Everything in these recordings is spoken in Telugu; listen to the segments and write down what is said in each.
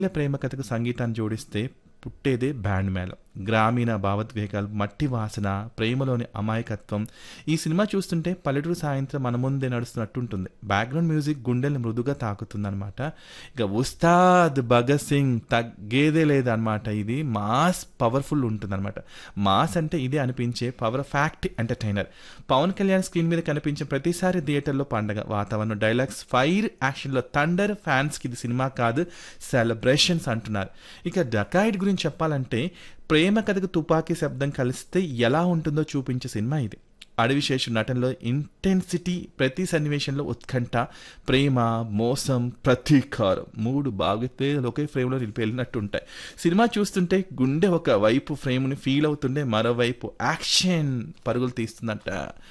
ప్రేమ కథకు సంగీతాన్ని జోడిస్తే పుట్టేదే బ్యాండ్ మేళం గ్రామీణ భావోద్వేగాలు మట్టి వాసన ప్రేమలోని అమాయకత్వం ఈ సినిమా చూస్తుంటే పల్లెటూరు సాయంత్రం మన ముందే నడుస్తున్నట్టుంటుంది బ్యాక్గ్రౌండ్ మ్యూజిక్ గుండెల్ని మృదుగా తాకుతుందన్నమాట ఇక ఉస్తాద్ భగత్ సింగ్ తగ్గేదే లేదనమాట ఇది మాస్ పవర్ఫుల్ ఉంటుందన్నమాట మాస్ అంటే ఇదే అనిపించే power packed entertainer Pawan Kalyan screen మీద కనిపించే ప్రతిసారి థియేటర్లో పండగ వాతావరణం డైలాగ్స్ ఫైర్ యాక్షన్లో థండర్ ఫ్యాన్స్కి ఇది సినిమా కాదు సెలబ్రేషన్స్ అంటున్నారు ఇక డకాయిడ్ గురించి చెప్పాలంటే ప్రేమ కథకు తుపాకీ శబ్దం కలిస్తే ఎలా ఉంటుందో చూపించే సినిమా ఇది అడవి శేషు నటనలో ఇంటెన్సిటీ ప్రతి సన్నివేశంలో ఉత్కంఠ ప్రేమ మోసం ప్రతీకారం మూడు బాగితే ఒకే ఫ్రేమ్లో వెళ్ళినట్టు ఉంటాయి సినిమా చూస్తుంటే గుండె ఒక వైపు ఫ్రేమ్ని ఫీల్ అవుతుండే మరోవైపు యాక్షన్ పరుగులు తీస్తుందంట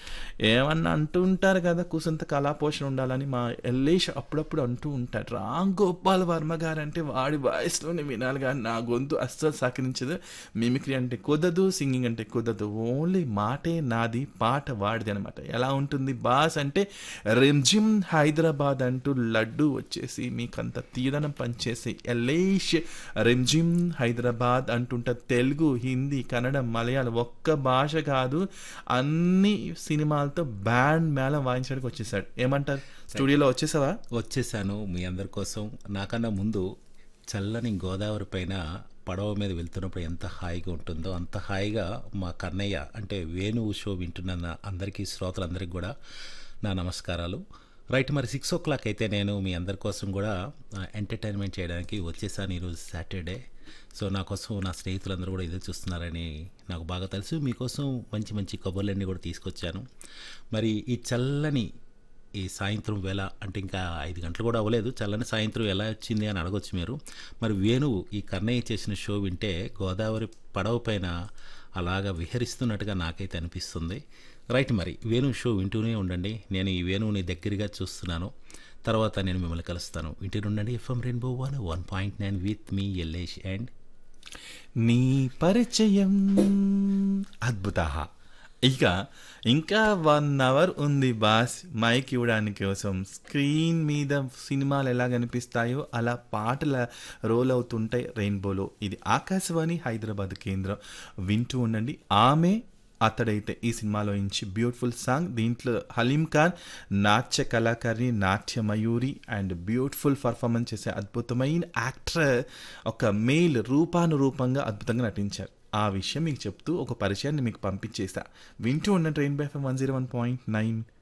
ఏమన్నా అంటూ ఉంటారు కదా కూసంత కళాపోషణ ఉండాలని మా ఎల్లేష్ అప్పుడప్పుడు అంటూ ఉంటారు రామ్ గోపాల్ వర్మ గారు అంటే వాడి వాయిస్లోనే వినాలి కానీ నా గొంతు అస్సలు సహకరించదు మిమిక్రీ అంటే కుదరదు సింగింగ్ అంటే కుదరదు ఓన్లీ మాటే నాది పాట వాడిది అనమాట ఎలా ఉంటుంది బాస్ అంటే రిమ్జిమ్ హైదరాబాద్ అంటూ లడ్డు వచ్చేసి మీకంత తీదనం పనిచేసి ఎల్లేష్ రిమ్జిమ్ హైదరాబాద్ అంటుంట తెలుగు హిందీ కన్నడం మలయాళం ఒక్క భాష కాదు అన్ని సినిమాలతో బ్యాండ్ మేళం వాయించడానికి వచ్చేసాడు ఏమంటారు స్టూడియోలో వచ్చేసావా వచ్చేసాను మీ అందరి కోసం నాకన్నా ముందు చల్లని గోదావరి పైన పడవ మీద వెళ్తున్నప్పుడు ఎంత హాయిగా ఉంటుందో అంత హాయిగా మా కన్నయ్య అంటే వేణువు షో వింటున్న అందరికీ శ్రోతలందరికీ కూడా నా నమస్కారాలు రైట్ మరి సిక్స్ ఓ క్లాక్ అయితే నేను మీ అందరి కోసం కూడా ఎంటర్టైన్మెంట్ చేయడానికి వచ్చేసాను ఈరోజు సాటర్డే సో నా కోసం నా స్నేహితులందరూ కూడా ఎదురు చూస్తున్నారని నాకు బాగా తెలుసు మీకోసం మంచి మంచి కబుర్లన్నీ కూడా తీసుకొచ్చాను మరి ఈ చల్లని ఈ సాయంత్రం వేళ అంటే ఇంకా ఐదు గంటలు కూడా అవ్వలేదు చల్లని సాయంత్రం ఎలా వచ్చింది అని అడగొచ్చు మీరు మరి వేణువు ఈ కన్నయ్య చేసిన షో వింటే గోదావరి పడవ పైన అలాగా విహరిస్తున్నట్టుగా నాకైతే అనిపిస్తుంది రైట్ మరి వేణువు షో వింటూనే ఉండండి నేను ఈ వేణువుని దగ్గరగా చూస్తున్నాను తర్వాత నేను మిమ్మల్ని కలుస్తాను వింటూ ఉండండి FM rainbow one one point nine with me Ellesh and నీ పరిచయం అద్భుత ఇక ఇంకా వన్ అవర్ ఉంది బాస్ మైక్ ఇవ్వడానికి కోసం స్క్రీన్ మీద సినిమాలు ఎలా కనిపిస్తాయో అలా పాటల రోల్ అవుతుంటాయి రెయిన్బోలో ఇది ఆకాశవాణి హైదరాబాద్ కేంద్రం వింటూ ఉండండి ఆమె అతడైతే ఈ సినిమాలో నుంచి బ్యూటిఫుల్ సాంగ్ దీంట్లో హలీం ఖాన్ నాట్య కళాకారిణి నాట్య మయూరి అండ్ బ్యూటిఫుల్ పర్ఫార్మెన్స్ చేసే అద్భుతమైన యాక్టర్ ఒక మెయిల్ రూపానురూపంగా అద్భుతంగా నటించారు ఆ విషయం మీకు చెప్తూ ఒక పరిచయాన్ని మీకు పంపించేసా వింటూ ఉన్న rainbow FM one zero one point nine